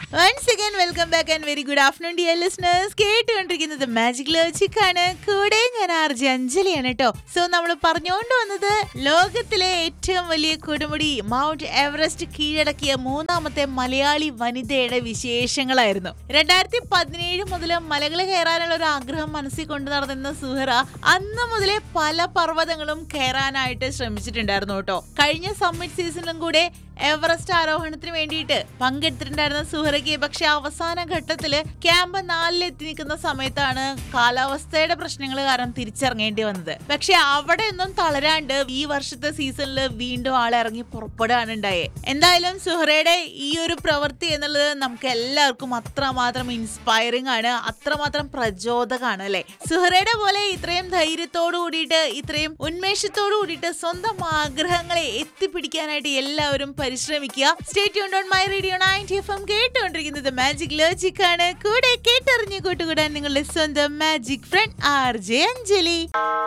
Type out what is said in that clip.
once again welcome back and very good afternoon dear listeners കേട്ടുകൊണ്ടിരിക്കുന്നത് magic logic ആണ് കൂടെ ഞാൻ ആർജി അഞ്ജലിയാണ് കേട്ടോ സോ നമ്മൾ പറഞ്ഞുകൊണ്ട് വന്നത് ലോകത്തിലെ ഏറ്റവും വലിയ കൊടുമുടി മൗണ്ട് എവറസ്റ്റ് കീഴടക്കിയ മൂന്നാമത്തെ മലയാളി വനിതയുടെ വിശേഷങ്ങളായിരുന്നു രണ്ടായിരത്തി പതിനേഴ് മുതൽ മലകൾ കയറാനുള്ള ഒരു ആഗ്രഹം മനസ്സിൽ കൊണ്ടു നടന്നിരുന്ന സുഹറ അന്ന് മുതലേ പല പർവ്വതങ്ങളും കയറാനായിട്ട് ശ്രമിച്ചിട്ടുണ്ടായിരുന്നു കേട്ടോ കഴിഞ്ഞ സമ്മിറ്റ് സീസണിലും കൂടെ എവറസ്റ്റ് ആരോഹണത്തിന് വേണ്ടിയിട്ട് പങ്കെടുത്തിട്ടുണ്ടായിരുന്ന സുഹറയ്ക്ക് പക്ഷെ അവസാന ഘട്ടത്തില് ക്യാമ്പ് നാലിൽ എത്തി നിൽക്കുന്ന സമയത്താണ് കാലാവസ്ഥയുടെ പ്രശ്നങ്ങൾ കാരണം തിരിച്ചിറങ്ങേണ്ടി വന്നത് പക്ഷെ അവിടെ ഒന്നും തളരാണ്ട് ഈ വർഷത്തെ സീസണിൽ വീണ്ടും ആളിറങ്ങി പുറപ്പെടുകയാണ് ഉണ്ടായേ എന്തായാലും സുഹറയുടെ ഈ ഒരു പ്രവൃത്തി എന്നുള്ളത് നമുക്ക് എല്ലാവർക്കും അത്രമാത്രം ഇൻസ്പയറിംഗ് ആണ് അത്രമാത്രം പ്രചോദകമാണ് അല്ലെ സുഹറയുടെ പോലെ ഇത്രയും ധൈര്യത്തോടു കൂടിയിട്ട് ഇത്രയും ഉന്മേഷത്തോടു കൂടിയിട്ട് സ്വന്തം ആഗ്രഹങ്ങളെ എത്തിപ്പിടിക്കാനായിട്ട് എല്ലാവരും പരിശ്രമിക്കുക സ്റ്റേറ്റ് ഓൺ my radio ninety F M കേട്ടുകൊണ്ടിരിക്കുന്നത് മാജിക് ലോജിക് ആണ് കൂടെ കേട്ടറിഞ്ഞ് കൂട്ടുകൂടാൻ നിങ്ങളുടെ സ്വന്തം magic friend R J Anjali